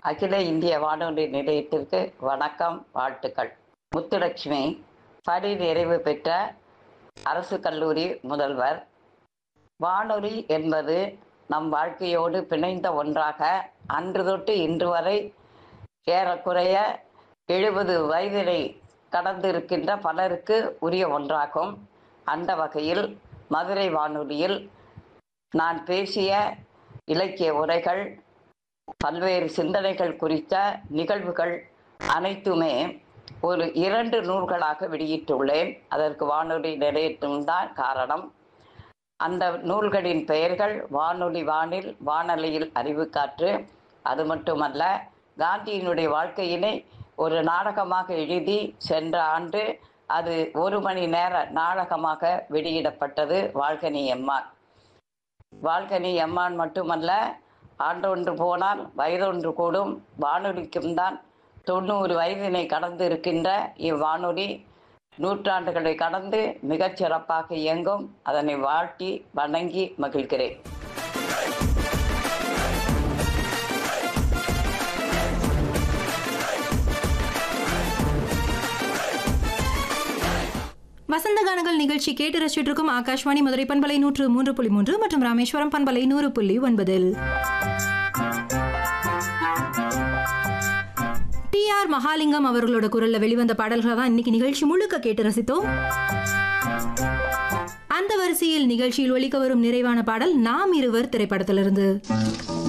அகில இந்திய வானொலி நிலையத்திற்கு வணக்கம் வாழ்த்துக்கள் முத்துலட்சுமி பணி நிறைவு பெற்ற அரசு கல்லூரி முதல்வர் வானொலி என்பது நம் வாழ்க்கையோடு பிணைந்த ஒன்றாக அன்று தொட்டு இன்று வரை ஏறக்குறைய எழுபது வயதினை கடந்திருக்கின்ற பலருக்கு உரிய ஒன்றாகும் அந்த வகையில் மதுரை வானொலியில் நான் பேசிய இலக்கிய உரைகள் பல்வேறு சிந்தனைகள் குறித்த நிகழ்வுகள் அனைத்துமே ஒரு இரண்டு நூல்களாக வெளியிட்டுள்ளேன் அதற்கு வானொலி நிலையத்தும்தான் காரணம் அந்த நூல்களின் பெயர்கள் வானொலி வானில் வானொலியில் அறிவு காற்று அது மட்டுமல்ல காந்தியினுடைய வாழ்க்கையினை ஒரு நாடகமாக எழுதி சென்ற ஆண்டு அது ஒரு மணி நேர நாடகமாக வெளியிடப்பட்டது வாழ்கனி எம்மான் வாழ்கனி எம்மான் மட்டுமல்ல ஆண்டொன்று போனால் வயதொன்று கூடும் வானொலிக்கும் தான் தொண்ணூறு வயதினை கடந்து இருக்கின்ற இவ்வானொலி நூற்றாண்டுகளை கடந்து மிகச் சிறப்பாக இயங்கும் அதனை வாழ்த்தி வணங்கி மகிழ்கிறேன் வசந்த கானங்கள் நிகழ்ச்சி கேட்டு ரசிச்சுட்டு இருக்கும் ஆகாஷ்வாணி மதுரை பண்பலை நூற்று மூன்று புள்ளி மூன்று மற்றும் ராமேஸ்வரம் பண்பலை நூறு புள்ளி ஒன்பதில் டி ஆர் மகாலிங்கம் அவர்களோட குரல்ல வெளிவந்த பாடல்களை தான் இன்னைக்கு நிகழ்ச்சி முழுக்க கேட்டு ரசித்தோம் அந்த வரிசையில் நிகழ்ச்சியில் ஒலிக்க வரும் நிறைவான பாடல் நாம் இருவர் திரைப்படத்திலிருந்து